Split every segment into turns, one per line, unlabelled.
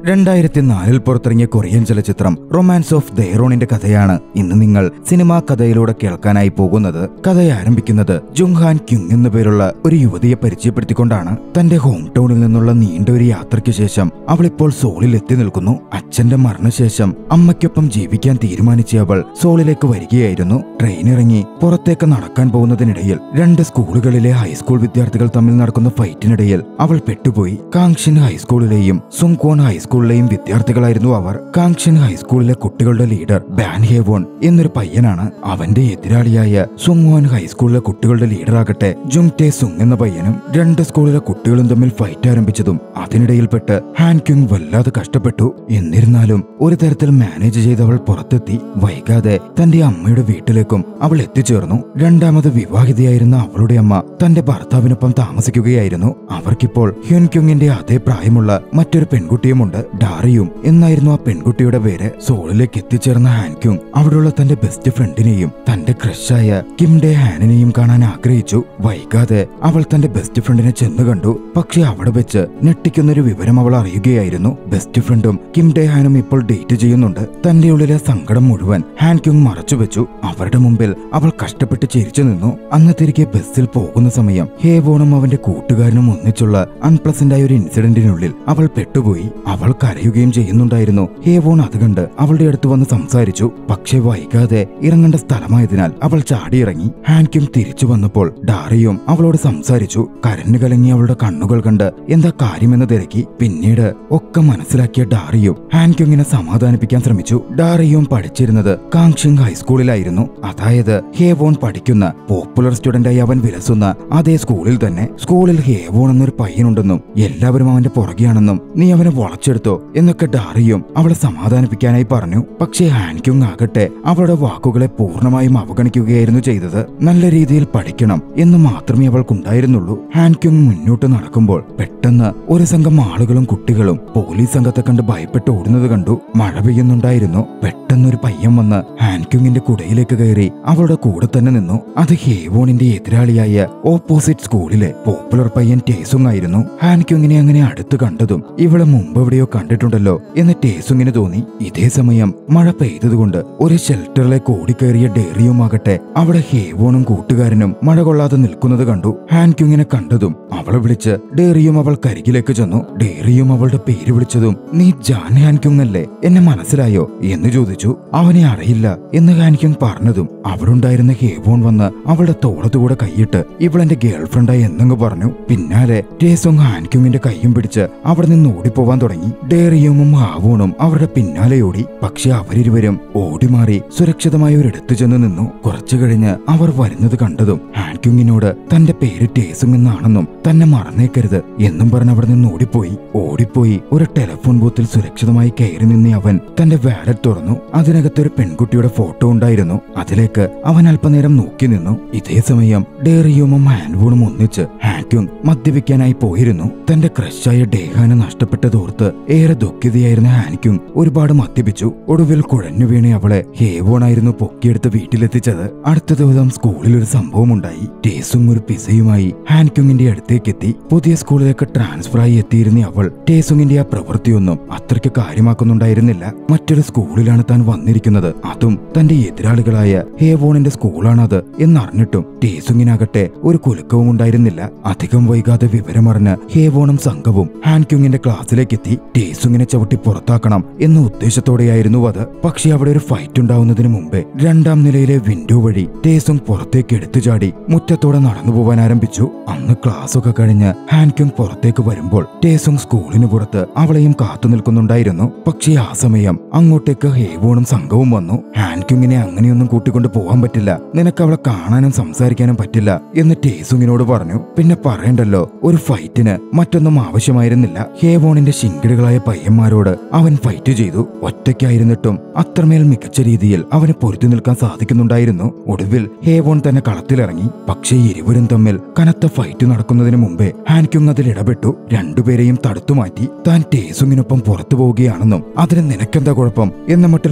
രണ്ടായിരത്തി നാലിൽ പുറത്തിറങ്ങിയ കൊറിയൻ ചലച്ചിത്രം റൊമാൻസ് ഓഫ് ദയറോണിന്റെ കഥയാണ് ഇന്ന് നിങ്ങൾ സിനിമാ കഥയിലൂടെ കേൾക്കാനായി പോകുന്നത് കഥ ആരംഭിക്കുന്നത് ജുങ്ഹാൻ ക്യുങ് എന്നു പേരുള്ള ഒരു യുവതിയെ പരിചയപ്പെടുത്തിക്കൊണ്ടാണ് തന്റെ ഹോം ടൗണിൽ നിന്നുള്ള നീണ്ട ഒരു യാത്രയ്ക്ക് ശേഷം അവൾ ഇപ്പോൾ സോളിൽ എത്തി നിൽക്കുന്നു അച്ഛന്റെ മരണശേഷം അമ്മയ്ക്കൊപ്പം ജീവിക്കാൻ തീരുമാനിച്ച അവൾ സോളിലേക്ക് വരികയായിരുന്നു ട്രെയിൻ ഇറങ്ങി പുറത്തേക്ക് നടക്കാൻ പോകുന്നതിനിടയിൽ രണ്ട് സ്കൂളുകളിലെ ഹൈസ്കൂൾ വിദ്യാർത്ഥികൾ തമ്മിൽ നടക്കുന്ന ഫൈറ്റിനിടയിൽ അവൾ പെട്ടുപോയി കാങ്ഷിൻ ഹൈസ്കൂളിലെയും സുങ്ക്വോൺ ഹൈസ്കൂളിലെയും വിദ്യാർത്ഥികളായിരുന്നു അവർ കാങ്ഷിൻ ഹൈസ്കൂളിലെ കുട്ടികളുടെ ലീഡർ ബാൻ ഹേവോൺ എന്നൊരു പയ്യനാണ് അവന്റെ എതിരാളിയായ സുങ്വോൻ ഹൈസ്കൂളിലെ കുട്ടികളുടെ ലീഡറാകട്ടെ ജുങ് ടേ സുങ് എന്ന പയ്യനും രണ്ട് സ്കൂളിലെ കുട്ടികളും തമ്മിൽ ഫൈറ്റ് ആരംഭിച്ചതും അതിനിടയിൽപ്പെട്ട് ഹാൻ ക്യുങ് വല്ലാതെ കഷ്ടപ്പെട്ടു എന്നിരുന്നാലും ഒരു തരത്തിൽ മാനേജ് ചെയ്ത് അവൾ പുറത്തെത്തി വൈകാതെ തന്റെ അമ്മയുടെ വീട്ടിലേക്കും അവൾ എത്തിച്ചേർന്നു രണ്ടാമത് വിവാഹിതയായിരുന്ന അവളുടെ അമ്മ തന്റെ ഭർത്താവിനൊപ്പം താമസിക്കുകയായിരുന്നു അവർക്കിപ്പോൾ ഹ്യുൻ ക്യുങ്ങിന്റെ അതേ പ്രായമുള്ള മറ്റൊരു പെൺകുട്ടിയുമുണ്ട് ഡാറിയും എന്നായിരുന്നു ആ പെൺകുട്ടിയുടെ പേര് സോളിലേക്ക് എത്തിച്ചേർന്ന ഹാൻ ക്യുങ് അവിടെയുള്ള തന്റെ ബെസ്റ്റ് ഫ്രണ്ടിനെയും തന്റെ ക്രഷായ കിം ഡേ ഹാനിനെയും കാണാൻ ആഗ്രഹിച്ചു വൈകാതെ അവൾ തന്റെ ബെസ്റ്റ് ഫ്രണ്ടിനെ ചെന്ന് കണ്ടു പക്ഷെ അവിടെ വെച്ച് ഞെട്ടിക്കുന്നൊരു വിവരം അവൾ അറിയുകയായിരുന്നു ബെസ്റ്റ് ഫ്രണ്ടും കിം ഡേ ഹാനും ഇപ്പോൾ ഡേറ്റ് ചെയ്യുന്നുണ്ട് തന്റെ ഉള്ളിലെ സങ്കടം മുഴുവൻ ഹാൻ ക്യുങ് മറച്ചുവെച്ചു അവരുടെ മുമ്പിൽ അവൾ കഷ്ടപ്പെട്ട് ചിരിച്ചു നിന്നു അന്ന് തിരികെ ബസ്സിൽ പോകുന്ന സമയം ഹേവോണും അവന്റെ കൂട്ടുകാരനും ഒന്നിച്ചുള്ള അൺപ്ലസന്റ് ആയ ഒരു ഇൻസിഡന്റിനുള്ളിൽ അവൾ പെട്ടുപോയി അവൾ കരയുകയും ചെയ്യുന്നുണ്ടായിരുന്നു ഹേവോൺ അത് കണ്ട് അവളുടെ അടുത്ത് വന്ന് സംസാരിച്ചു പക്ഷെ വൈകാതെ ഇറങ്ങേണ്ട സ്ഥലമായതിനാൽ അവൾ ചാടിയിറങ്ങി ഹാൻക്യും തിരിച്ചു വന്നപ്പോൾ ഡാറിയും അവളോട് സംസാരിച്ചു കരഞ്ഞു കലങ്ങി അവളുടെ കണ്ണുകൾ കണ്ട് എന്താ കാര്യമെന്ന് തിരക്കി പിന്നീട് ഒക്കെ മനസ്സിലാക്കിയ ഡാറിയും ഹാൻക്യുങ്ങിനെ സമാധാനിപ്പിക്കാൻ ശ്രമിച്ചു ഡാറിയും പഠിച്ചിരുന്നത് കാങ്ഷിങ് ഹൈസ്കൂളിലായിരുന്നു അതായത് ഹേവോൺ പഠിക്കുന്ന പോപ്പുലർ സ്റ്റുഡന്റായി അവൻ വിലസുന്ന അതേ സ്കൂളിൽ തന്നെ സ്കൂളിൽ ഹേവോൺ എന്നൊരു പയ്യനുണ്ടെന്നും എല്ലാവരും അവന്റെ പുറകെയാണെന്നും നീ അവനെ വളച്ചെടുത്തോ എന്നൊക്കെ ഡാറിയും അവളെ സമാധാനിപ്പിക്കാനായി പറഞ്ഞു പക്ഷേ ഹാൻക്യുങ് ആകട്ടെ അവളുടെ വാക്കുകളെ പൂർണ്ണമായും അവഗണിക്കുകയായിരുന്നു ചെയ്തത് നല്ല രീതിയിൽ പഠിക്കണം എന്ന് മാത്രമേ അവൾക്കുണ്ടായിരുന്നുള്ളൂ ഹാൻക്യുങ് മുന്നോട്ട് നടക്കുമ്പോൾ പെട്ടെന്ന് ഒരു സംഘം ആളുകളും കുട്ടികളും പോലീസ് സംഘത്തെ കണ്ട് ഭയപ്പെട്ട് ഓടുന്നത് കണ്ടു മഴ പെയ്യുന്നുണ്ടായിരുന്നു പെട്ടെന്നൊരു പയ്യൻ വന്ന് ഹാൻക്യുങ്ങിന്റെ കുടയിലേക്ക് കയറി അവളുടെ കൂടെ തന്നെ നിന്നു അത് ഹേവോണിന്റെ എതിരാളിയായ ഓപ്പോസിറ്റ് സ്കൂളിലെ പോപ്പുലർ പയ്യൻ ടേസുങ് ആയിരുന്നു ഹാൻക്യുങ്ങിനെ അങ്ങനെ അടുത്ത് കണ്ടതും ഇവളെ മുമ്പ് എവിടെയോ കണ്ടിട്ടുണ്ടല്ലോ എന്ന് ടേസുങ്ങിന് തോന്നി ഇതേ സമയം മഴ പെയ്തതുകൊണ്ട് ഒരു ഷെൽട്ടറിലേക്ക് ഓടിക്കയറിയ ഡേറിയുമാകട്ടെ അവിടെ ഹേവോണും കൂട്ടുകാരനും മഴ കൊള്ളാതെ നിൽക്കുന്നത് കണ്ടു ഹാൻക്യുങ്ങിനെ കണ്ടതും അവളെ വിളിച്ച് ഡേറിയും അവൾ കരികിലേക്ക് ചെന്നു ഡേറിയും അവളുടെ പേര് വിളിച്ചതും നീ ജാൻ ഹാൻക്യുങ് അല്ലേ എന്നെ മനസ്സിലായോ എന്ന് ചോദിച്ചു അവനെ അറിയില്ല എന്ന് ഹാൻക്യുങ് പറഞ്ഞതും അവിടുണ്ടായിരുന്ന ഹേവോൺ വന്ന് അവളുടെ തോളത്തുകൂടെ കൈയിട്ട് ഇവളെന്റെ ഗേൾഫ്രണ്ടായി എന്നങ്ങ് പറഞ്ഞു പിന്നാലെ ടേസോങ് ഹാൻക്യുങ്ങിന്റെ കൈയും പിടിച്ച് അവിടെ നിന്ന് ഓടിപ്പോവാൻ തുടങ്ങി ഡേറിയുമും ഹാവോണും അവരുടെ പിന്നാലെ ഓടി പക്ഷെ അവരിരുവരും ഓടിമാറി സുരക്ഷിതമായ ഒരിടത്ത് ചെന്ന് നിന്നു കുറച്ചു കഴിഞ്ഞ് അവർ വരുന്നത് കണ്ടതും ഹാൻക്യുങ്ങിനോട് തന്റെ പേര് ടേസുങ് എന്നാണെന്നും തന്നെ മറന്നേക്കരുത് എന്നും പറഞ്ഞ് അവിടെ നിന്ന് ഓടിപ്പോയി ഓടിപ്പോയി ഒരു ടെലിഫോൺ ബൂത്തിൽ സുരക്ഷിതമായി കയറി നിന്ന അവൻ തന്റെ വാലറ്റ് തുറന്നു അതിനകത്തൊരു പെൺകുട്ടിയുടെ ഫോട്ടോ ഉണ്ടായിരുന്നു അതിലേക്ക് അവൻ അല്പനേരം നോക്കി നിന്നു ഇതേ സമയം ഡേറിയുമും ഹാൻവൂണും ഒന്നിച്ച് ഹാക്യുങ് മദ്യപിക്കാനായി പോയിരുന്നു തന്റെ ക്രഷായ ഡേഹാനെ നഷ്ടപ്പെട്ടതോർത്ത് ഏറെ ദുഃഖിതയായിരുന്ന ഹാനിക്യുങ് ഒരുപാട് മദ്യപിച്ചു ഒടുവിൽ കുഴഞ്ഞു വീണ അവളെ ഹേവോണായിരുന്നു പൊക്കിയെടുത്ത് വീട്ടിലെത്തിച്ചത് അടുത്ത ദിവസം സ്കൂളിൽ ഒരു സംഭവം ഉണ്ടായി ടേസും ഒരു പിസയുമായി ഹാൻക്യുങ്ങിന്റെ അടുത്തേക്ക് എത്തി പുതിയ സ്കൂളിലേക്ക് ട്രാൻസ്ഫർ ആയി എത്തിയിരുന്ന അവൾ ടേസുങ്ങിന്റെ ആ പ്രവൃത്തിയൊന്നും അത്രയ്ക്ക് കാര്യമാക്കുന്നുണ്ടായിരുന്നില്ല മറ്റൊരു സ്കൂളിലാണ് താൻ വന്നിരിക്കുന്നത് അതും തന്റെ എതിരാളികളായ ഹേവോണിന്റെ സ്കൂളാണത് എന്നറിഞ്ഞിട്ടും ടേസുങ്ങിനാകട്ടെ ഒരു കുലുക്കവും ഉണ്ടായിരുന്നില്ല അധികം വൈകാതെ വിവരമറിഞ്ഞ് ഹേവോണും സംഘവും ഹാൻക്യുങ്ങിന്റെ ക്ലാസ്സിലേക്ക് എത്തി ടേസുങ്ങിനെ ചവിട്ടി പുറത്താക്കണം എന്ന ഉദ്ദേശത്തോടെയായിരുന്നു അത് പക്ഷെ അവിടെ ഒരു ഫൈറ്റ് ഉണ്ടാവുന്നതിന് മുമ്പേ രണ്ടാം നിലയിലെ വിൻഡോ വഴി ടേസുങ് പുറത്തേക്ക് എടുത്തു ചാടി മുറ്റത്തോടെ നടന്നു പോവാൻ ആരംഭിച്ചു അന്ന് ക്ലാസ് ഒക്കെ കഴിഞ്ഞ് ഹാൻക്യുങ് പുറത്തേക്ക് വരുമ്പോൾ ടേസുങ് സ്കൂളിന് പുറത്ത് അവളെയും കാത്തു നിൽക്കുന്നുണ്ടായിരുന്നു പക്ഷേ ആ സമയം അങ്ങോട്ടേക്ക് ഹേവോണും സംഘവും വന്നു ഹാൻക്യുങ്ങിനെ അങ്ങനെയൊന്നും കൂട്ടിക്കൊണ്ട് പോവാൻ പറ്റില്ല നിനക്ക് അവളെ കാണാനും സംസാരിക്കാനും പറ്റില്ല എന്ന് ടേസുങ്ങിനോട് പറഞ്ഞു പിന്നെ പറയണ്ടല്ലോ ഒരു ഫൈറ്റിന് മറ്റൊന്നും ആവശ്യമായിരുന്നില്ല ഹേവോണിന്റെ ശിങ്കിടുകളായ പയ്യന്മാരോട് അവൻ ഫൈറ്റ് ചെയ്തു ഒറ്റയ്ക്കായിരുന്നിട്ടും അത്രമേൽ മികച്ച രീതിയിൽ അവന് പൊരുത്തി നിൽക്കാൻ സാധിക്കുന്നുണ്ടായിരുന്നു ഒടുവിൽ ഹേവോൺ തന്നെ കളത്തിലിറങ്ങി പക്ഷേ ഇരുവരും തമ്മിൽ കനത്ത ഫൈറ്റ് നടക്കുന്നതിന് മുമ്പേ ഹാൻക്യുങ് അതിൽ ഇടപെട്ടു രണ്ടുപേരെയും തടുത്തു മാറ്റി താൻ ടേസുങ്ങിനൊപ്പം പുറത്തു പോവുകയാണെന്നും അതിന് നിനക്കെന്താ കുഴപ്പം എന്ന മട്ടിൽ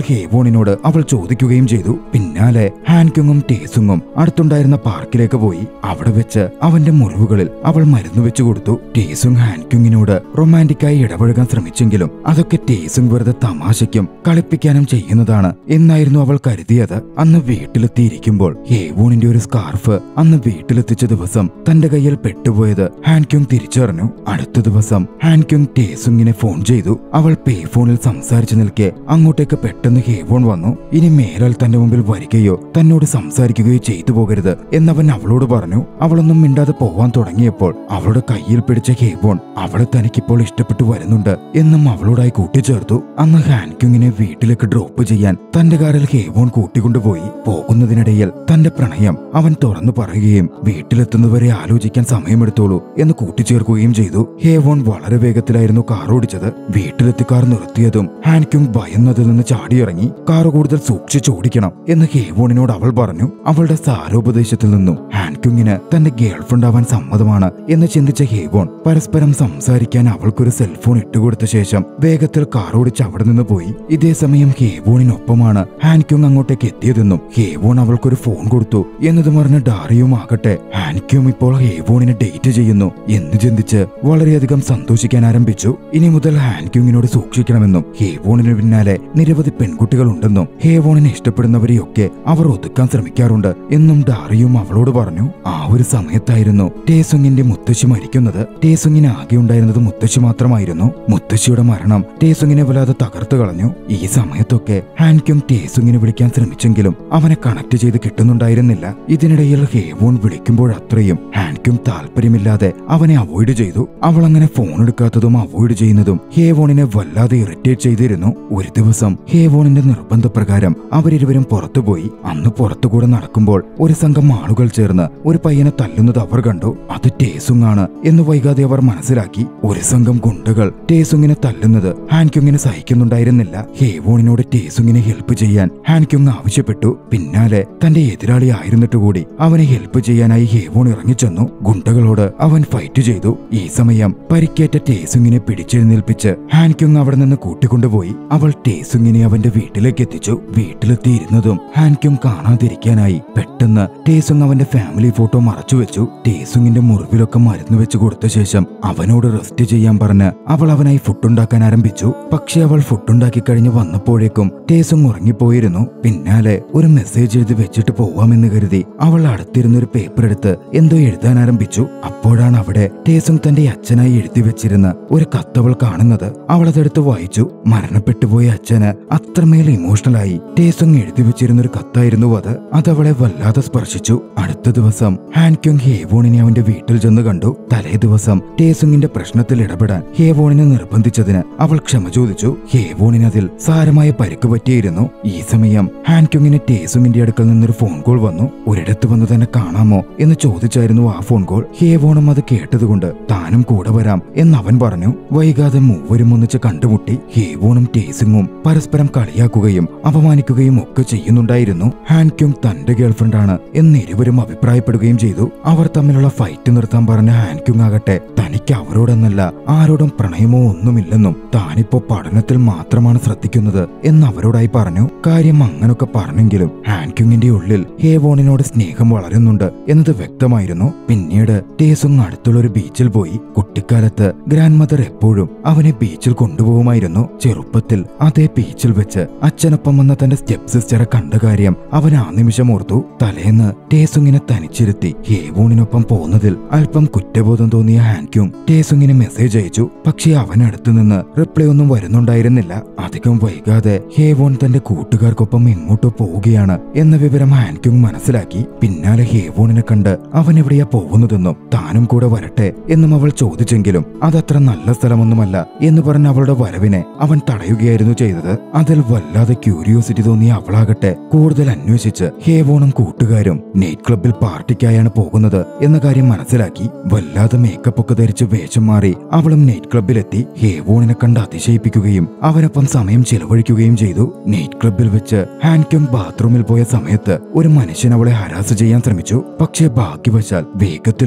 ഹേവോണിനോട് അവൾ ചോദിക്കുകയും ചെയ്തു പിന്നാലെ ഹാൻക്യുങ്ങും ടേസുങ്ങും അടുത്തുണ്ടായിരുന്ന പാർക്കിലേക്ക് പോയി അവിടെ വെച്ച് അവന്റെ മുറിവുകളിൽ അവൾ മരുന്ന് വെച്ചു കൊടുത്തു ടേസുങ് ഹാൻക്യുങ്ങിനോട് റൊമാൻറ്റിക്കായി ഇടപഴകാൻ ശ്രമിച്ചെങ്കിലും അതൊക്കെ ടേസുങ് വെറുതെ തമാശയ്ക്കും കളിപ്പിക്കാനും ചെയ്യുന്നതാണ് എന്നായിരുന്നു അവൾ കരുതിയത് അന്ന് വീട്ടിലെത്തിയിരിക്കുമ്പോൾ ഹേവോണിന്റെ ഒരു സ്കാർഫ് അന്ന് വീട്ടിലെത്തിച്ച ദിവസം തന്റെ കയ്യിൽ പെട്ടുപോയത് ഹാൻക്യുങ് തിരിച്ചറിഞ്ഞു അടുത്ത ദിവസം ഹാൻക്യുങ് ടേസുങ്ങിനെ ഫോൺ ചെയ്തു അവൾ പേ ഫോണിൽ സംസാരിച്ചു നിൽക്കെ അങ്ങോട്ടേക്ക് പെട്ടെന്ന് ഹേവോൺ വന്നു ഇനി മേലാൽ തന്റെ മുമ്പിൽ വരികയോ തന്നോട് സംസാരിക്കുകയോ ചെയ്തു പോകരുത് എന്നവൻ അവളോട് പറഞ്ഞു അവളൊന്നും മിണ്ടാതെ പോവാൻ തുടങ്ങിയപ്പോൾ അവളുടെ കയ്യിൽ പിടിച്ച ഹേവോൺ അവളെ തനിക്കിപ്പോൾ ഇഷ്ടപ്പെട്ടു വരുന്നുണ്ട് എന്നും അവളോടായി കൂട്ടിച്ചേർത്തു അന്ന് ഹാൻക്യുങ്ങിനെ വീട്ടിലേക്ക് ഡ്രോപ്പ് ചെയ്യാൻ തന്റെ കാറിൽ ഹേവോൺ കൂട്ടിക്കൊണ്ടുപോയി പോകുന്നതിനിടയിൽ തന്റെ പ്രണയം അവൻ തുറന്നു പറയുകയും വീട്ടിലെത്തുന്നവരെ ആലോചിക്കാൻ സമയമെടുത്തോളൂ എന്ന് കൂട്ടിച്ചേർക്കുകയും ചെയ്തു ഹേവോൺ വളരെ വേഗത്തിലായിരുന്നു കാർ ഓടിച്ചത് വീട്ടിലെത്തി കാർ നിർത്തിയതും ഹാൻക്യുങ് ഭയന്നതിൽ നിന്ന് ചാടിയിറങ്ങി കാർ കൂടുതൽ സൂക്ഷിച്ചോടിക്കണം എന്ന് ഹേവോണിനോട് അവൾ പറഞ്ഞു അവളുടെ സാരോപദേശത്തിൽ നിന്നും ഹാൻക്യുങ്ങിന് തന്റെ ഗേൾഫ്രണ്ട് ആവാൻ സമ്മതമാണ് എന്ന് ചിന്തിച്ച ഹേവോൺ പരസ്പരം സംസാരിക്കാൻ അവൾക്കൊരു സെൽഫോൺ ഇട്ടുകൊടുത്ത ശേഷം വേഗത്തിൽ കാർ ഓടിച്ച് അവിടെ നിന്ന് പോയി ഇതേ സമയം ഹേവോണിനൊപ്പമാണ് ഹാൻക്യുങ് അങ്ങോട്ടേക്ക് എത്തിയതെന്നും ഹേവോൺ അവൾക്കൊരു ഫോൺ കൊടുത്തു എന്നതും പറഞ്ഞ ഡാറിയും ആകട്ടെ ഹാൻക്യും ഇപ്പോൾ ഹേവോണിനെ ഡേറ്റ് ചെയ്യുന്നു എന്ന് ചിന്തിച്ച് വളരെയധികം സന്തോഷിക്കാൻ ആരംഭിച്ചു ഇനി മുതൽ ഹാൻക്യുങ്ങിനോട് സൂക്ഷിക്കണമെന്നും ഹേവോണിന് പിന്നാലെ നിരവധി പെൺകുട്ടികളുണ്ടെന്നും ഹേവോണിനെ ഇഷ്ടപ്പെടുന്നവരെയൊക്കെ അവർ ഒതുക്കാൻ ശ്രമിക്കാറുണ്ട് എന്നും ഡാറിയും അവളോട് പറഞ്ഞു ആ ഒരു സമയത്തായിരുന്നു ടേസുങ്ങിന്റെ മുത്തശ്ശി മരിക്കുന്നത് ടേസുങ്ങിന് ആകെ ഉണ്ടായിരുന്നത് മുത്തശ്ശി മാത്രമായിരുന്നു മുത്തശ്ശിയുടെ മരണം ടേസുങ്ങിനെ വല്ലാതെ തകർത്തു കളഞ്ഞു ഈ സമയത്തൊക്കെ ഹാൻക്യും ടേസുങ്ങിനെ വിളിക്കാൻ ശ്രമിച്ചെങ്കിലും അവനെ കണക്ട് ചെയ്ത് കിട്ടുന്നുണ്ടായിരുന്നില്ല ഇതിനിടയിൽ ഹേവോൺ വിളിക്കുമ്പോഴത്രയും ഹാൻക്യും താല്പര്യമില്ലാതെ അവനെ അവോയ്ഡ് ചെയ്തു അവൾ അങ്ങനെ ഫോൺ എടുക്കാത്തതും അവോയ്ഡ് ചെയ്യുന്നതും ഹേവോണിനെ വല്ലാതെ ഇറിറ്റേറ്റ് ചെയ്തിരുന്നു ഒരു ദിവസം ഹേവോണിന്റെ നിർബന്ധപ്രകാരം അവരിരുവരും പുറത്തുപോയി അന്ന് പുറത്തുകൂടെ നടക്കുമ്പോൾ ഒരു സംഘം ആളുകൾ ചേർന്ന് ഒരു പയ്യനെ തല്ലുന്നത് അവർ കണ്ടു അത് ടേസുങ് ആണ് എന്ന് വൈകാതെ അവർ മനസ്സിലാക്കി ഒരു സംഘം ഗുണ്ടകൾ ടേസുങ്ങിനെ തല്ലുന്നത് ഹാൻക്യുങ്ങിന് സഹിക്കുന്നുണ്ടായിരുന്നില്ല ഹേവോണിനോട് ടേസുങ്ങിനെ ഹെൽപ്പ് ചെയ്യാൻ ഹാൻക്യുങ് ആവശ്യപ്പെട്ടു പിന്നാലെ തന്റെ എതിരാളി ആയിരുന്നിട്ട് കൂടി അവനെ ഹെൽപ്പ് ചെയ്യാനായി ഹേവോൺ ഇറങ്ങിച്ചെന്നു ഗുണ്ടകളോട് അവൻ ഫൈറ്റ് ചെയ്തു ഈ സമയം പരിക്കേറ്റ ടേസുങ്ങിനെ പിടിച്ചെഴുന്നേൽപ്പിച്ച് ഹാൻക്യുങ് അവിടെ നിന്ന് കൂട്ടിക്കൊണ്ടുപോയി അവൾ ടേസുങ്ങിനെ അവന്റെ വീട്ടിലേക്ക് എത്തിച്ചു വീട്ടിലെത്തിയിരുന്നതും ഹാൻക്യുങ് കാണാതിരിക്കാനായി പെട്ടെന്ന് ടേസുങ് അവന്റെ ഫാമിലി ഫോട്ടോ മറച്ചുവെച്ചു ടേസുങ്ങിന്റെ മുറിവിലൊക്കെ മരുന്ന് വെച്ച് കൊടുത്ത ശേഷം അവനോട് റെസ്റ്റ് ചെയ്യാൻ പറഞ്ഞ് അവൾ അവനായി ഫുഡ് ഉണ്ടാക്കാൻ ആരംഭിച്ചു പക്ഷെ അവൾ ഫുഡ് ഉണ്ടാക്കി കഴിഞ്ഞ് വന്നപ്പോഴേക്കും ടേസുങ് ഉറങ്ങിപ്പോയിരുന്നു പിന്നാലെ ഒരു മെസ്സേജ് എഴുതി വെച്ചിട്ട് പോവാമെന്ന് കരുതി അവൾ അടുത്തിരുന്ന ഒരു പേപ്പർ എടുത്ത് എന്തോ എഴുതാൻ ആരംഭിച്ചു അപ്പോഴാണ് അവിടെ ടേസുങ് തന്റെ അച്ഛനായി എഴുതി വെച്ചിരുന്ന ഒരു കത്തവൾ കാണുന്നത് അവൾ അതെടുത്ത് വായിച്ചു മരണപ്പെട്ടുപോയ അച്ഛന് അത്രമേൽ ഇമോഷണലായി ടേസുങ് എഴുതി വെച്ചിരുന്ന ഒരു കത്തായിരുന്നു അത് അതവളെ വല്ലാതെ സ്പർശിച്ചു അടുത്ത ദിവസം ഹാൻക്യുങ് ഹേവോണിനെ അവന്റെ വീട്ടിൽ ചെന്ന് കണ്ടു തലേ ദിവസം ടേസുങ്ങിന്റെ പ്രശ്നത്തിൽ ഇടപെടാൻ ഹേവോണിനെ നിർബന്ധിച്ചതിന് അവൾ ക്ഷമ ചോദിച്ചു ഹേവോണിന് അതിൽ സാരമായ പരിക്ക് പറ്റിയിരുന്നു ഈ സമയം ഹാൻക്യുങ്ങിന് ടേസുങ്ങിന്റെ അടുക്കൽ നിന്നൊരു ഫോൺ കോൾ വന്നു ഒരിടത്ത് വന്ന് തന്നെ കാണാമോ എന്ന് ചോദിച്ചായിരുന്നു ആ ഫോൺ കോൾ ഹേവോണും അത് കേട്ടതുകൊണ്ട് താനും കൂടെ വരാം എന്ന് അവൻ പറഞ്ഞു വൈകാതെ മൂവരും ഒന്നിച്ച് കണ്ടുമുട്ടി ഹേവോണും ടേസിങ്ങും പരസ്പരം കളിയാക്കുകയും അപമാനിക്കുകയും ഒക്കെ ചെയ്യുന്നുണ്ടായിരുന്നു ഹാൻക്യുങ് തന്റെ ഗേൾഫ്രണ്ട് ആണ് എന്ന് ഇരുവരും അഭിപ്രായപ്പെടുകയും ചെയ്തു അവർ തമ്മിലുള്ള ഫൈറ്റ് നിർത്താൻ പറഞ്ഞ ഹാൻക്യുങ് ആകട്ടെ തനിക്ക് അവരോടെന്നല്ല ആരോടും പ്രണയമോ ഒന്നുമില്ലെന്നും താനിപ്പോ പഠനത്തിൽ മാത്രമാണ് ശ്രദ്ധിക്കുന്നത് എന്ന് അവരോടായി പറഞ്ഞു കാര്യം അങ്ങനൊക്കെ പറഞ്ഞെങ്കിലും ഹാൻക്യുങ്ങിന്റെ ഉള്ളിൽ ഹേവോണിനോട് സ്നേഹം വളരുന്നുണ്ട് എന്നത് വ്യക്തമായിരുന്നു പിന്നീട് ടേസുങ് അടുത്തുള്ള ഒരു ബീച്ചിൽ പോയി കുട്ടിക്കാലത്ത് ഗ്രാൻഡ് മദർ എപ്പോഴും അവനെ ബീച്ചിൽ കൊണ്ടുപോകുമായിരുന്നു ചെറുപ്പത്തിൽ അതേ ബീച്ചിൽ വെച്ച് അച്ഛനൊപ്പം വന്ന തന്റെ സ്റ്റെപ്പ് സിസ്റ്ററെ കണ്ട കാര്യം അവൻ ആ നിമിഷം ഓർത്തു തലേന്ന് ടേസുങ്ങിനെ തനിച്ചിരുത്തി ഹേവോണിനൊപ്പം പോകുന്നതിൽ അല്പം കുറ്റബോധം തോന്നിയ ഹാൻക്യുങ് ടേസുങ്ങിന് മെസ്സേജ് അയച്ചു പക്ഷേ അവൻ അടുത്തു നിന്ന് റിപ്ലൈ ഒന്നും വരുന്നുണ്ടായിരുന്നില്ല അധികം വൈകാതെ ഹേവോൺ തന്റെ കൂട്ടുകാർക്കൊപ്പം എങ്ങോട്ടോ പോവുകയാണ് എന്ന വിവരം ഹാൻക്യുങ് മനസ്സിലാക്കി പിന്നാലെ ഹേവോണിനെ കണ്ട് അവൻ എവിടെയാ പോകുന്നതെന്നും താനും കൂടെ വരട്ടെ എന്നും അവൾ ചോദിച്ചെങ്കിലും അതത്ര നല്ല സ്ഥലമൊന്നുമല്ല എന്ന് പറഞ്ഞ അവളുടെ വരവിനെ അവൻ തടയുകയായിരുന്നു ചെയ്തത് അതിൽ വല്ലാതെ ക്യൂരിയോസിറ്റി തോന്നിയ അവളാകട്ടെ കൂടുതൽ അന്വേഷിച്ച് ഹേവോണും കൂട്ടുകാരും നൈറ്റ് ക്ലബിൽ പാർട്ടിക്കായാണ് പോകുന്നത് എന്ന കാര്യം മനസ്സിലാക്കി വല്ലാതെ മേക്കപ്പ് ഒക്കെ ധരിച്ച് വേഷം മാറി അവളും നൈറ്റ് ക്ലബിലെത്തി ഹേവോണിനെ കണ്ട് അതിശയിപ്പിക്കുകയും അവനൊപ്പം സമയം ചെലവഴിക്കുകയും ചെയ്തു നൈറ്റ് ക്ലബിൽ വെച്ച് ഹാൻക്യോങ് ബാത്റൂമിൽ പോയ സമയത്ത് ഒരു മനുഷ്യൻ അവളെ ഹരാസ് ചെയ്യാൻ ശ്രമിച്ചു പക്ഷേ ഭാഗ്യവശാൽ വേഗത്തിൽ അങ്ങോട്ടേക്ക്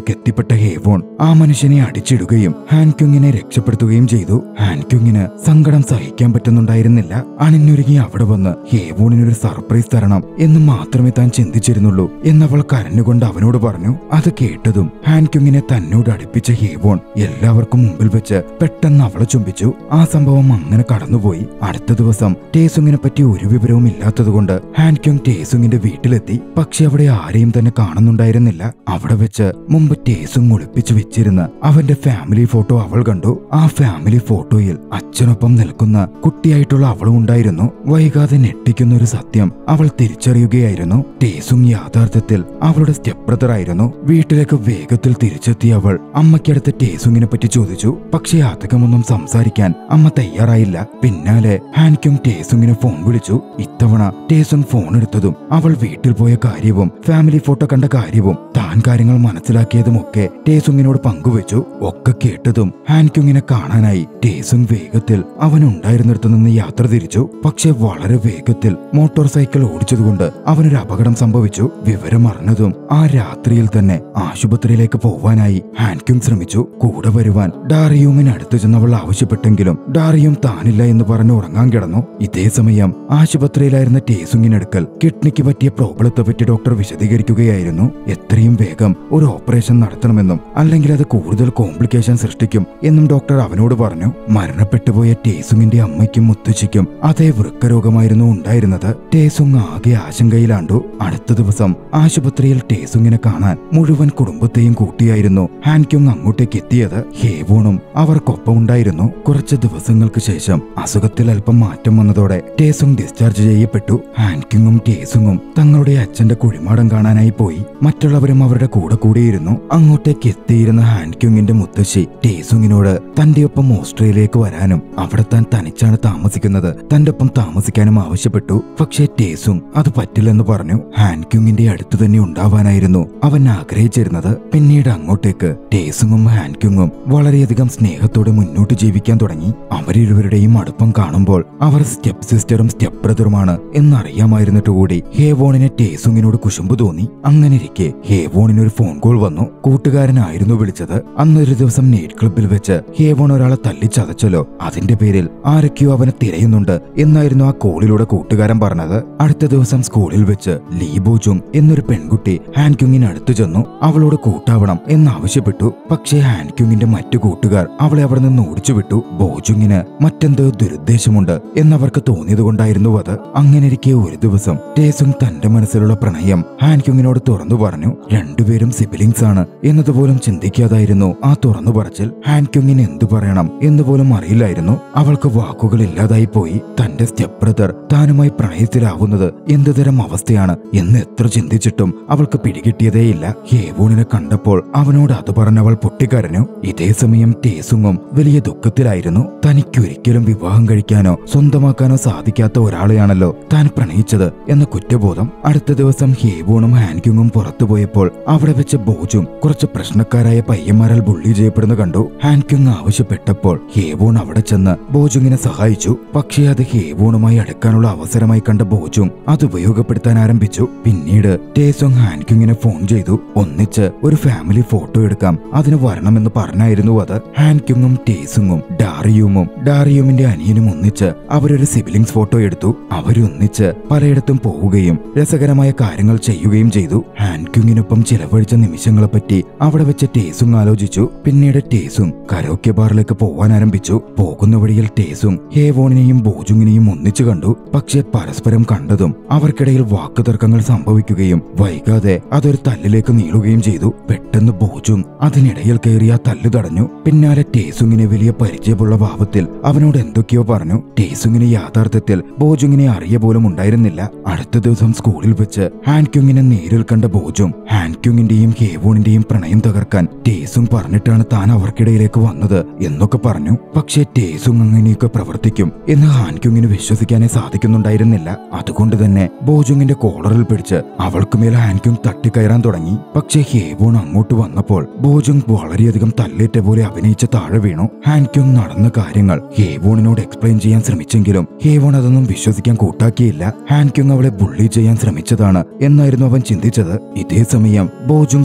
അടുത്തേക്ക് എത്തിപ്പെട്ട ഹേവോൺ ആ മനുഷ്യനെ അടിച്ചിടുകയും ഹാൻക്യുങ്ങിനെ രക്ഷപ്പെടുത്തുകയും ചെയ്തു ഹാൻക്യുങ്ങിന് സങ്കടം സഹിക്കാൻ പറ്റുന്നുണ്ടായിരുന്നില്ല അണിഞ്ഞൊരുങ്ങി അവിടെ വന്ന് ഹേവോണിനൊരു സർപ്രൈസ് തരണം എന്ന് മാത്രമേ താൻ ചിന്തിച്ചിരുന്നുള്ളൂ എന്നവൾ കരഞ്ഞുകൊണ്ട് അവനോട് പറഞ്ഞു അത് കേട്ടതും ഹാൻക്യുങ്ങിനെ തന്നോട് അടുപ്പിച്ച ഹേവോൺ എല്ലാവർക്കും മുമ്പിൽ വെച്ച് പെട്ടെന്ന് അവളെ ചുംബിച്ചു ആ സംഭവം അങ്ങനെ കടന്നുപോയി അടുത്ത ദിവസം ടേസുങ്ങിനെ പറ്റി ഒരു വിവരവും ഇല്ലാത്തതുകൊണ്ട് ഹാൻക്യുങ് ടേസുങ്ങിന്റെ വീട്ടിലെത്തി പക്ഷെ അവിടെ ആരെയും തന്നെ കാണുന്നുണ്ടായിരുന്നില്ല അവിടെ വെച്ച് മുമ്പ് ടേസുങ് ഒളിപ്പിച്ചു വെച്ചിരുന്ന അവന്റെ ഫാമിലി ഫോട്ടോ അവൾ കണ്ടു ആ ഫാമിലി ഫോട്ടോയിൽ അച്ഛനൊപ്പം നിൽക്കുന്ന കുട്ടിയായിട്ടുള്ള അവളും ഉണ്ടായിരുന്നു വൈകാതെ ഞെട്ടിക്കുന്ന ഒരു സത്യം അവൾ തിരിച്ചറിയുകയായിരുന്നു ടേസുങ് യാഥാർത്ഥ്യത്തിൽ അവളുടെ സ്റ്റെപ്പ് ബ്രദർ ആയിരുന്നു വീട്ടിലേക്ക് വേഗത്തിൽ തിരിച്ചെത്തിയ അവൾ അമ്മയ്ക്കടുത്ത് ടേസുങ്ങിനെ പറ്റി ചോദിച്ചു പക്ഷേ അധികമൊന്നും സംസാരിക്കാൻ അമ്മ തയ്യാറായില്ല പിന്നാലെ ഹാൻക്യുങ് ടേസുങ്ങിനെ ഫോൺ വിളിച്ചു ഇത്തവണ ടേസുങ് ഫോൺ എടുത്തതും അവൾ വീട്ടിൽ പോയ കാര്യവും ഫാമിലി ഫോട്ടോ കണ്ട കാര്യവും താൻ കാര്യങ്ങൾ മനസ്സിലാക്കിയതുമൊക്കെ ടേസുങ്ങിനോട് പങ്കുവച്ചു ഒക്കെ കേട്ടതും ഹാൻക്യുങ്ങിനെ കാണാനായി ടേസുങ് വേഗത്തിൽ അവൻ ഉണ്ടായിരുന്നിടത്തു നിന്ന് യാത്ര തിരിച്ചു പക്ഷെ വളരെ വേഗത്തിൽ മോട്ടോർ സൈക്കിൾ ഓടിച്ചതുകൊണ്ട് അവനൊരു അപകടം സംഭവിച്ചു വിവരം അറിഞ്ഞതും ആ രാത്രിയിൽ തന്നെ ആശുപത്രിയിലേക്ക് പോവാനായി ഹാൻക്യുങ് ശ്രമിച്ചു കൂടെ വരുവാൻ ഡാറിയൂമിന് അടുത്ത് ചെന്നവൾ ആവശ്യപ്പെട്ടെങ്കിലും ഡാറിയും താനില്ല എന്ന് പറഞ്ഞ് ഉറങ്ങാൻ കിടന്നു ഇതേ സമയം ആശുപത്രിയിലായിരുന്ന ടേസുങ്ങിനടുക്കൽ കിഡ്നിക്ക് പറ്റിയ പ്രോബ്ലത്തെ പറ്റി ഡോക്ടർ വിശദീകരിക്കുകയായിരുന്നു എത്രയും വേഗം ഒരു ഓപ്പറേഷൻ നടത്തണമെന്നും അല്ലെങ്കിൽ അത് കൂടുതൽ കോംപ്ലിക്കേഷൻ സൃഷ്ടിക്കും എന്നും ഡോക്ടർ അവനോട് പറഞ്ഞു മരണപ്പെട്ടുപോയ ടേസുങ്ങിന്റെ അമ്മയ്ക്കും മുത്തശ്ശിക്കും അതേ വൃക്കരോഗമായിരുന്നു ഉണ്ടായിരുന്നത് ടേസുങ് ആകെ ആശങ്കയിലാണ്ടു അടുത്ത ദിവസം ആശുപത്രിയിൽ ടേസുങ്ങിനെ കാണാൻ മുഴുവൻ കുടുംബത്തെയും കൂട്ടിയായിരുന്നു ഹാൻക്യുങ് അങ്ങോട്ടേക്ക് എത്തിയത് ഹേവോണും അവർക്കൊപ്പം ഉണ്ടായിരുന്നു കുറച്ച് ദിവസങ്ങൾക്ക് ശേഷം അസുഖത്തിൽ അല്പം മാറ്റം വന്നതോടെ ടേസുങ് ഡിസ്ചാർജ് ചെയ്യപ്പെട്ടു ഹാൻക്യുങ്ങും ടേസുങ്ങും തങ്ങളുടെ അച്ഛന്റെ കുഴിമാടം കാണാനായി പോയി മറ്റുള്ളവരും അവരുടെ കൂടെ കൂടിയിരുന്നു അങ്ങോട്ടേക്ക് എത്തിയിരുന്ന ഹാൻക്യുങ്ങിന്റെ മുത്തശ്ശി ടേസുങ്ങിനോട് തന്റെ ഒപ്പം ഓസ്ട്രേലിയയിലേക്ക് വരാനും അവിടെ താൻ തനിച്ചാണ് താമസിക്കുന്നത് തന്റെ ഒപ്പം താമസിക്കാനും ആവശ്യപ്പെട്ടു പക്ഷേ ടേസുങ് അത് പറ്റില്ലെന്ന് പറഞ്ഞു ഹാൻക്യുങ്ങിന്റെ അടുത്ത് തന്നെ ഉണ്ടാവാനായിരുന്നു അവൻ ആഗ്രഹിച്ചിരുന്നത് പിന്നീട് അങ്ങോട്ടേക്ക് ടേസുങ്ങും ഹാൻക്യുങ്ങും വളരെയധികം സ്നേഹത്തോടെ മുന്നോട്ട് ജീവിക്കാൻ തുടങ്ങി അവരിരുവരുടെയും അടുപ്പം കാണുമ്പോൾ അവർ സ്റ്റെപ്പ് സിസ്റ്ററും സ്റ്റെപ്പ് ബ്രദറുമാണ് എന്നറിയാമായിരുന്നിട്ട് കൂടി ഹേവോണിനെ ടേസുങ്ങിനോട് കുശുമ്പ് തോന്നി അങ്ങനെയിരിക്കെ ഹേവോണിന് ഒരു ഫോൺ കോൾ വന്നു കൂട്ടുകാരനായിരുന്നു വിളിച്ചത് അന്നൊരു ദിവസം നൈറ്റ് ക്ലബിൽ വെച്ച് ഹേവോൺ ഒരാളെ തല്ലിച്ചതച്ചല്ലോ അതിന്റെ പേരിൽ ആരൊക്കെയോ അവനെ തിരയുന്നുണ്ട് എന്നായിരുന്നു ആ കോളിലൂടെ കൂട്ടുകാരൻ പറഞ്ഞത് അടുത്ത ദിവസം സ്കൂളിൽ വെച്ച് ലീബോജുങ് എന്നൊരു പെൺകുട്ടി ഹാൻക്യുങ്ങിന് അടുത്തു ചെന്നു അവളോട് കൂട്ടാവണം എന്നാവശ്യപ്പെട്ടു പക്ഷേ ഹാൻക്യുങ്ങിന്റെ മറ്റു കൂട്ടുകാർ അവളെ അവിടെ നിന്ന് ഓടിച്ചുവിട്ടു ബോജുങ്ങിന് മറ്റെന്തോ ദുരുദ്ദേശമുണ്ട് എന്നവർക്ക് തോന്നിയതുകൊണ്ടായിരുന്നു അത് അങ്ങനെയിരിക്കെ ഒരു ദിവസം ടേസുങ് തന്റെ മനസ്സിലുള്ള പ്രണയം ഹാൻക്യുങ്ങിനോട് തുറന്നു പറഞ്ഞു രണ്ടുപേരും സിബിലിങ്സ് ആണ് എന്നതുപോലും ചിന്തിക്കാതായിരുന്നു ആ തുറന്നു പറച്ചിൽ ഹാൻക്യുങ്ങിന് എന്തു പറയണം എന്നുപോലും അറിയില്ലായിരുന്നു അവൾക്ക് വാക്കുകൾ ഇല്ലാതായി പോയി തന്റെ സ്റ്റെപ്പ് ബ്രദർ താനുമായി പ്രണയത്തിലാവുന്നത് എന്തുതരം അവസ്ഥയാണ് എന്ന് എത്ര ചിന്തിച്ചിട്ടും അവൾക്ക് പിടികിട്ടിയതേയില്ല ഹേവൂണിനെ കണ്ടപ്പോൾ അവനോട് അത് പറഞ്ഞവൾ പൊട്ടിക്കരഞ്ഞു ഇതേ സമയം ടേസുങ്ങും വലിയ ദുഃഖത്തിലായിരുന്നു തനിക്കൊരിക്കലും വിവാഹം കഴിക്കാനോ സ്വന്തമാക്കാനോ സാധിക്കാത്ത ഒരാളെയാണല്ലോ താൻ പ്രണയിച്ചത് എന്ന കുറ്റബോധം അടുത്ത ദിവസം ഹേവൂണും ഹാൻക്യുങ്ങും പുറത്തുപോയപ്പോൾ അവിടെ വെച്ച് ബോജും കുറച്ച് പ്രശ്നക്കാരായ പയ്യന്മാരാൽ ബുള്ളി ചെയ്യപ്പെടുന്ന കണ്ടു ഹാൻക്യുങ് ആവശ്യപ്പെട്ടപ്പോൾ ഹേവൂൺ അവിടെ ചെന്ന് ബോജുങ്ങിനെ സഹായിച്ചു പക്ഷേ അത് ഹേവൂണുമായി അടുക്കാനുള്ള അവസരമായി കണ്ട ബോജുങ് അത് ഉപയോഗപ്പെടുത്താൻ ആരംഭിച്ചു പിന്നീട് ടേസോങ് ഹാൻക്യുങ്ങിനെ ഫോൺ ചെയ്തു ഒന്നിച്ച് ഒരു ഫാമിലി ഫോട്ടോ എടുക്കാം അതിന് വരണമെന്ന് പറഞ്ഞായിരുന്നു അത് ഹാൻക്യുങ്ങും ടേസുങ്ങും ഡാറിയുമും ഡാറിയുമിന്റെ അനിയനും ഒന്നിച്ച് അവരൊരു സിബിലിങ്സ് ഫോട്ടോ എടുത്തു അവരൊന്നിച്ച് പലയിടത്തും പോവുകയും രസകരമായ കാര്യങ്ങൾ ചെയ്യുകയും ചെയ്തു ഹാൻക്യുങ്ങിനൊപ്പം ചിലവഴിച്ച നിമിഷങ്ങളെപ്പറ്റി അവിടെ വെച്ച് ടേസുങ് ആലോചിച്ചു പിന്നീട് ടേസുങ് കരോക്കെ ബാറിലേക്ക് പോവാൻ ആരംഭിച്ചു പോകുന്ന വഴിയിൽ ടേസുങ് ഹേവോണിനെയും ബോജുങ്ങിനെയും ഒന്നിച്ചു കണ്ടു പക്ഷേ പരസ്പരം കണ്ടതും അവർക്കിടയിൽ വാക്കുതർക്കങ്ങൾ സംഭവിക്കുകയും വൈകാതെ അതൊരു തല്ലിലേക്ക് നീളുകയും ചെയ്തു പെട്ടെന്ന് ബോജുങ് അതിനിടയിൽ കയറി ആ തല്ലു തടഞ്ഞു പിന്നാലെ ടേസുങ്ങിനെ വലിയ പരിചയമുള്ള ഭാവത്തിൽ അവനോട് എന്തൊക്കെയോ പറഞ്ഞു ടേസുങ്ങിന് യാഥാർത്ഥ്യത്തിൽ ബോജുങ്ങിനെ അറിയ പോലും ഉണ്ടായിരുന്നില്ല അടുത്ത ദിവസം സ്കൂളിൽ വെച്ച് ഹാൻക്യുങ്ങിനെ നേരിൽ കണ്ട ബോജുങ് ഹാൻക്യുങ്ങിന്റെയും ഹേവോണിന്റെയും പ്രണയം തകർക്കാൻ ടേസുങ് പറഞ്ഞിട്ടാണ് താൻ അവർക്കിടയിലേക്ക് വന്നത് എന്നൊക്കെ പറഞ്ഞു പക്ഷേ ടേസുങ് അങ്ങനെയൊക്കെ പ്രവർത്തിക്കും എന്ന് ഹാൻക്യുങ്ങിന് വിശ്വസിക്കാനേ സാധിക്കുന്നുണ്ടായിരുന്നില്ല അതുകൊണ്ട് തന്നെ ബോജുങ്ങിന്റെ കോളറിൽ പിടിച്ച് അവൾക്ക് മേൽ ഹാൻക്യുങ് തട്ടിക്കയറാൻ തുടങ്ങി പക്ഷേ ഹേവോൺ അങ്ങോട്ട് വന്നപ്പോൾ ബോജുങ് വളരെയധികം തല്ലേറ്റ പോലെ അഭിനയിച്ച് താഴെ വീണു ഹാൻക്യുങ് നടന്ന കാര്യങ്ങൾ ഹേവോണിനോട് എക്സ്പ്ലെയിൻ ചെയ്യാൻ ശ്രമിച്ചെങ്കിലും ഹേവോൺ അതൊന്നും വിശ്വസിക്കാൻ കൂട്ടാക്കിയില്ല ഹാൻക്യുങ് അവളെ ബുള്ളി ചെയ്യാൻ ശ്രമിച്ചതാണ് എന്നായിരുന്നു അവൻ ചിന്തിച്ചത് ഇതേ സമയം ബോജുങ് ചെയ്തതിനെ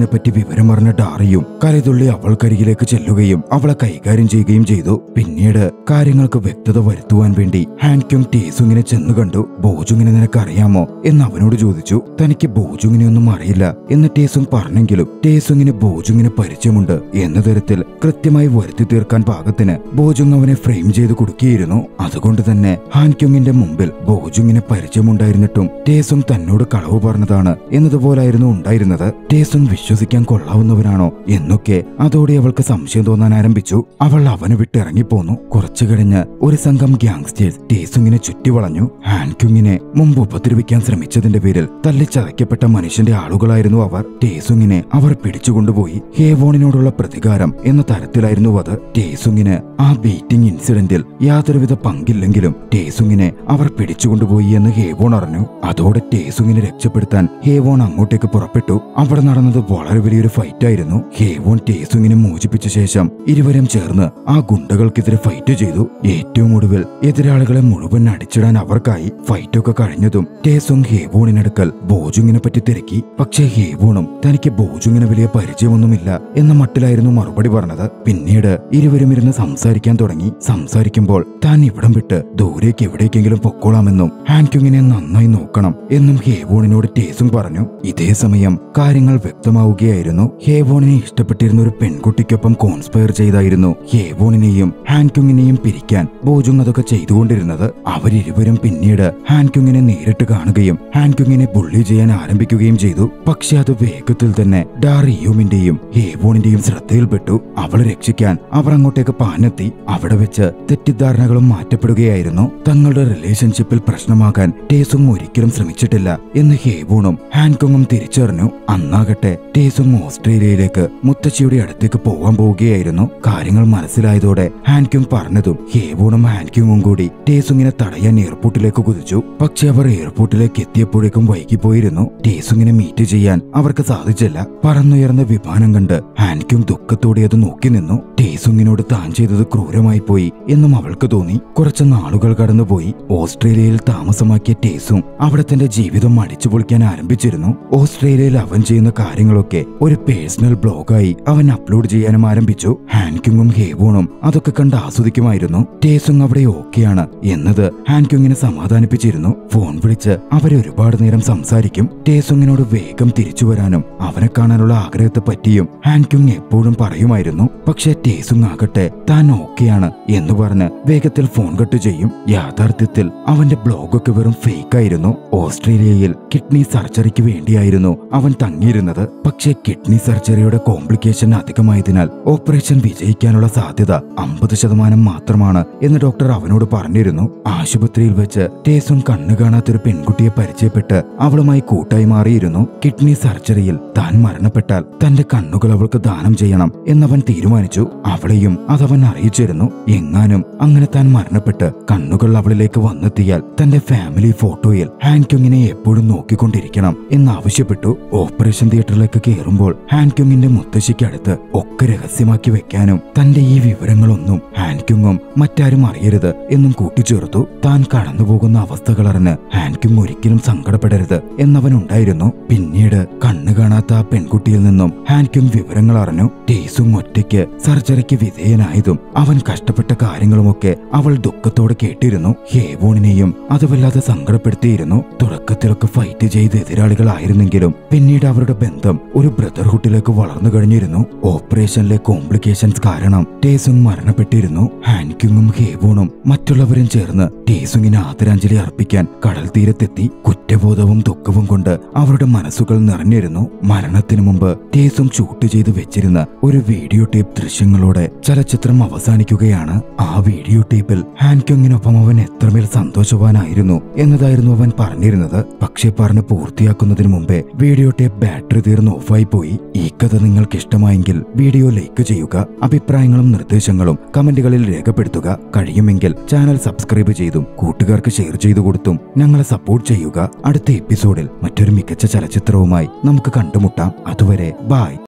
ബോജുങ്ങിനെ പറ്റി വിവരമറിഞ്ഞ ഡാറിയും കരതുള്ളി അവൾക്കരികിലേക്ക് ചെല്ലുകയും അവളെ കൈകാര്യം ചെയ്യുകയും ചെയ്തു പിന്നീട് കാര്യങ്ങൾക്ക് വ്യക്തത വരുത്തുവാൻ വേണ്ടി ഹാൻക്യും ടേസുങ്ങിനെ ചെന്ന് കണ്ടു ബോജുങ്ങിനെ നിനക്ക് അറിയാമോ എന്ന് അവനോട് ചോദിച്ചു തനിക്ക് ബോജുങ്ങിനെ ഒന്നും അറിയില്ല എന്ന് ടേസുങ് പറഞ്ഞെങ്കിലും ടേസുങ്ങിന് ബോജുങ്ങിനെ പരിചയമുണ്ട് എന്ന തരത്തിൽ കൃത്യമായി വരുത്തി തീർക്കാൻ പാകത്തിന് ബോജുങ് അവനെ ഫ്രെയിം ചെയ്ത് കൊടുക്കുകയായിരുന്നു അതുകൊണ്ട് തന്നെ ഹാൻക്യുങ്ങിന്റെ മുമ്പിൽ ബോജുങ്ങിനെ പരിചയമുണ്ടായിരുന്നിട്ടും ടേസുങ് തന്നോട് കളവ് പറഞ്ഞതാണ് എന്നതുപോലായിരുന്നു ഉണ്ടായിരുന്നത് ടേസുങ് വിശ്വസിക്കാൻ കൊള്ളാവുന്നവനാണോ എന്നൊക്കെ അതോടെ അവൾക്ക് സംശയം തോന്നാൻ ആരംഭിച്ചു അവൾ അവനെ വിട്ട് ഇറങ്ങിപ്പോന്നു കുറച്ചു കഴിഞ്ഞ് ഒരു സംഘം ഗ്യാങ്സ്റ്റേഴ്സ് ടേസുങ്ങിനെ ചുറ്റിവളഞ്ഞു ഹാൻക്യുങ്ങിനെ മുമ്പ് ഉപദ്രവിക്കാൻ ശ്രമിച്ചതിന്റെ പേരിൽ തല്ലിച്ചതയ്ക്കപ്പെട്ട മനുഷ്യന്റെ ആളുകളായിരുന്നു അവർ ടേസുങ്ങിനെ അവർ പിടിച്ചുകൊണ്ടുപോയി ഹേവോണിനോടുള്ള പ്രതികാരം എന്ന തരത്തിലായിരുന്നു അത് ടേസുങ്ങിന് ആ ബീറ്റിംഗ് ഇൻസിഡന്റിൽ യാതൊരുവിധ പങ്കില്ലെങ്കിലും ടേസുങ്ങിനെ അവർ പിടിച്ചുകൊണ്ടുപോയി എന്ന് ഹേവോൺ അറിഞ്ഞു അതോടെ ടേസുങ്ങിനെ രക്ഷപ്പെടുത്താൻ ഹേവോൺ അങ്ങോട്ടേക്ക് പുറപ്പെട്ടു അവിടെ നടന്നത് വളരെ വലിയൊരു ഫൈറ്റായിരുന്നു ഹേവോൺ ടേസുങ്ങിനെ മോചിപ്പിച്ച ശേഷം ഇരുവരും ചേർന്ന് ആ ഗുണ്ടകൾക്കെതിരെ ഫൈറ്റ് ചെയ്തു ഏറ്റവും ഒടുവിൽ എതിരാളികളെ മുഴുവൻ അടിച്ചിടാൻ അവർക്കായി ഫൈറ്റൊക്കെ കഴിഞ്ഞതും ടേസുങ് ഹേവോണിനടുക്കൽ ബോജുങ്ങിനെ പറ്റി തിരക്കി പക്ഷേ ഹേവോണും തനിക്ക് ബോജുങ്ങിനെ വലിയ പരിചയമൊന്നുമില്ല എന്ന മട്ടിലായിരുന്നു മറുപടി പറഞ്ഞത് പിന്നീട് ഇരുവരും ഇരുന്ന് സംസാരിക്കാൻ തുടങ്ങി സംസാരിക്കുമ്പോൾ താൻ ഇവിടം വിട്ട് ദൂരേക്ക് എവിടേക്കെങ്കിലും പൊക്കോളാമെന്നും ഹാൻക്യുങ്ങിനെ നന്നായി നോക്കണം എന്നും ഹേവോണിനോട് ടേസുങ് പറഞ്ഞു ഇതേ സമയം കാര്യങ്ങൾ വ്യക്തമാവുകയായിരുന്നു ഹേവോണിനെ ഇഷ്ടപ്പെട്ടിരുന്ന ഒരു പെൺകുട്ടിക്കൊപ്പം കോൺസ്പയർ ചെയ്തായിരുന്നു ഹേവോണിനെയും ഹാൻക്യുങ്ങിനെയും പിരിക്കാൻ ബോജുങ് അതൊക്കെ ചെയ്തുകൊണ്ടിരുന്നത് അവരിരുവരും പിന്നീട് ഹാൻക്യുങ്ങിനെ നേരിട്ട് കാണുകയും ഹാൻക്യുങ്ങിനെ ബുള്ളി ചെയ്യാൻ ആരംഭിക്കുകയും ചെയ്തു പക്ഷെ അത് വേഗത്തിൽ തന്നെ ഡാറിയോമിന്റെയും ഹേവോണിന്റെയും ശ്രദ്ധയിൽപ്പെട്ടു അവളെ രക്ഷിക്കാൻ അവർ അങ്ങോട്ടേക്ക് പാഞ്ഞെത്തി അവിടെ വെച്ച് തെറ്റിദ്ധാരണകളും മാറ്റപ്പെടുകയായിരുന്നു തങ്ങളുടെ റിലേഷൻഷിപ്പിൽ പ്രശ്നമാകാൻ ടേസുങ് ഒരിക്കലും ശ്രമിച്ചിട്ടില്ല എന്ന് ഹേവോണും ഹാൻകുങ്ങും തിരിച്ചറിഞ്ഞു അന്നാകട്ടെ ടേസുങ് ഓസ്ട്രേലിയയിലേക്ക് മുത്തശ്ശിയുടെ അടുത്തേക്ക് പോകാൻ പോവുകയായിരുന്നു കാര്യങ്ങൾ മനസ്സിലായതോടെ ഹാൻക്യുങ് പറഞ്ഞതും ഹേവോണും ഹാൻക്യുങ്ങും കൂടി ടേസുങ്ങിനെ തടയാൻ എയർപോർട്ടിലേക്ക് കുതിച്ചു പക്ഷെ അവർ എയർപോർട്ടിലേക്ക് എത്തിയപ്പോഴേക്കും വൈകിപ്പോയിരുന്നു ടേസുങ്ങിനെ മീറ്റ് ചെയ്യാൻ അവർക്ക് സാധിച്ചില്ല പറന്നുയർന്ന വിമാനം കണ്ട് ഹാൻക്യുങ് ദുഃഖത്തോടെ അത് നോക്കി നിന്നു ടേസുങ്ങിനോട് താൻ ചെയ്തത് ക്രൂരമായി പോയി എന്നും അവൾക്ക് തോന്നി കുറച്ച് നാളുകൾ കടന്നുപോയി ഓസ്ട്രേലിയയിൽ താമസമാക്കിയ ടേസും അവിടെ തന്റെ ജീവിതം അടിച്ചു പൊളിക്കാൻ ആരംഭിച്ചിരുന്നു ഓസ്ട്രേലിയയിൽ അവൻ ചെയ്യുന്ന കാര്യങ്ങളൊക്കെ ഒരു പേഴ്സണൽ ബ്ലോഗായി അവൻ അപ്ലോഡ് ചെയ്യാനും ആരംഭിച്ചു ഹാൻക്യുങ്ങും ഹേവോണും അതൊക്കെ കണ്ട് ആസ്വദിക്കുമായിരുന്നു ടേസുങ് അവിടെ ഓക്കെയാണ് എന്നത് ഹാൻക്യുങ്ങിനെ സമാധാനിപ്പിച്ചിരുന്നു ഫോൺ വിളിച്ച് അവരെ ഒരുപാട് നേരം സംസാരിക്കും ടേസുങ്ങിനോട് വേഗം തിരിച്ചു വരാനും അവനെ കാണാനുള്ള ആഗ്രഹത്തെ പറ്റിയും ഹാൻക്യുങ് എപ്പോഴും പറയുമായിരുന്നു പക്ഷെ ടേസുങ് ആകട്ടെ താൻ ഓക്കെയാണ് എന്ന് പറഞ്ഞ് വേഗത്തിൽ ഫോൺ കട്ട് ചെയ്യും യാഥാർത്ഥ്യത്തിൽ അവന്റെ ബ്ലോഗൊക്കെ വെറും ഫേക്ക് ആയിരുന്നു ഓസ്ട്രേലിയയിൽ കിഡ്നി സർജറിക്ക് വേണ്ടിയായിരുന്നു അവൻ തങ്ങിയിരുന്നത് പക്ഷേ കിഡ്നി സർജറിയുടെ കോംപ്ലിക്കേഷൻ അധികമായതിനാൽ ഓപ്പറേഷൻ വിജയിക്കാനുള്ള സാധ്യത അമ്പത് ശതമാനം മാത്രമാണ് എന്ന് ഡോക്ടർ അവനോട് പറഞ്ഞിരുന്നു ആശുപത്രിയിൽ വെച്ച് ടേസും കണ്ണു കാണാത്തൊരു പെൺകുട്ടിയെ പരിചയപ്പെട്ട് അവളുമായി കൂട്ടായി മാറിയിരുന്നു കിഡ്നി സർജറിയിൽ താൻ മരണപ്പെട്ടാൽ തന്റെ കണ്ണുകൾ അവൾക്ക് ദാനം ചെയ്യണം എന്നവൻ തീരുമാനിച്ചു അവളെയും അതവൻ അറിയിച്ചിരുന്നു എങ്ങാനും അങ്ങനെ താൻ മരണപ്പെട്ട് കണ്ണുകൾ അവളിലേക്ക് വന്നെത്തിയാൽ തന്റെ ഫാമിലി ഫോട്ടോയിൽ ഹാൻക്യുങ്ങിനെ എപ്പോഴും നോക്കിക്കൊണ്ടിരിക്കണം എന്നാവശ്യപ്പെട്ടു ഓപ്പറേഷൻ തിയേറ്ററിലേക്ക് കയറുമ്പോൾ ഹാൻക്യുങ്ങിന്റെ മുത്തശ്ശിക്കടുത്ത് ഒക്കെ രഹസ്യമാക്കി വെക്കാനും തന്റെ ഈ വിവരങ്ങളൊന്നും ഹാൻക്യുങ്ങും മറ്റാരും അറിയരുത് എന്നും കൂട്ടിച്ചേർത്തു താൻ കടന്നുപോകുന്ന അവസ്ഥകളറിഞ്ഞ് ഹാൻക്യുങ് ഒരിക്കലും സങ്കടപ്പെടരുത് എന്നവനുണ്ടായിരുന്നു പിന്നീട് കണ്ണു കാണാത്ത ആ പെൺകുട്ടിയിൽ നിന്നും ഹാൻക്യുങ് വിവരങ്ങൾ അറിഞ്ഞു ടേസുങ് ഒറ്റയ്ക്ക് സർജറിക്ക് വിധേയനായതും അവൻ കഷ്ടപ്പെട്ട കാര്യങ്ങളുമൊക്കെ അവൾ ദുഃഖത്തോടെ കേട്ടിരുന്നു ഹേവോണിനെയും അത് വല്ലാതെ സങ്കടപ്പെടുത്തിയിരുന്നു തുടക്കത്തിലൊക്കെ ഫൈറ്റ് ചെയ്ത എതിരാളികളായിരുന്നെങ്കിലും പിന്നീട് അവരുടെ ബന്ധം ഒരു ബ്രദർഹുഡിലേക്ക് വളർന്നു കഴിഞ്ഞിരുന്നു ഓപ്പറേഷനിലെ കോംപ്ലിക്കേഷൻസ് കാരണം ടേസുങ് മരണപ്പെട്ടിരുന്നു ഹാൻക്യുങ്ങും ഹേവോണും മറ്റുള്ളവരും ചേർന്ന് ടേസുങ്ങിന് ആദരാഞ്ജലി അർപ്പിക്കാൻ കടൽ തീരത്തെത്തി കുറ്റബോധവും ദുഃഖവും കൊണ്ട് അവരുടെ മനസ്സുകൾ നിറഞ്ഞിരുന്നു മരണത്തിനു മുമ്പ് ടേസും ഷൂട്ട് ചെയ്ത് വെച്ചിരുന്ന ഒരു വീഡിയോ ടേപ്പ് ദൃശ്യങ്ങളോടെ ചലച്ചിത്രം അവസാനിക്കുകയാണ് ആ വീഡിയോ ടേപ്പിൽ ഹാൻക്യുങ്ങിനൊപ്പം അവൻ എത്രമേൽ സന്തോഷവാനായിരുന്നു എന്നതായിരുന്നു അവൻ പറഞ്ഞിരുന്നത് പക്ഷേ പറഞ്ഞ് പൂർത്തിയാക്കുന്നതിന് മുമ്പേ വീഡിയോ ടേപ്പ് ബാറ്ററി തീർന്ന് ഓഫായി പോയി ഈ കഥ നിങ്ങൾക്ക് ഇഷ്ടമായെങ്കിൽ വീഡിയോ ലൈക്ക് ചെയ്യുക അഭിപ്രായങ്ങളും നിർദ്ദേശങ്ങളും കമന്റുകളിൽ രേഖപ്പെടുത്തുക കഴിയുമെങ്കിൽ ചാനൽ സബ്സ്ക്രൈബ് ചെയ്തും കൂട്ടുകാർക്ക് ഷെയർ ചെയ്തു കൊടുത്തും ഞങ്ങളെ സപ്പോർട്ട് ചെയ്യുക അടുത്ത എപ്പിസോഡിൽ മറ്റൊരു മികച്ച ചലച്ചിത്രവുമായി നമുക്ക് കണ്ടുമുട്ടാം അതുവരെ ബായ്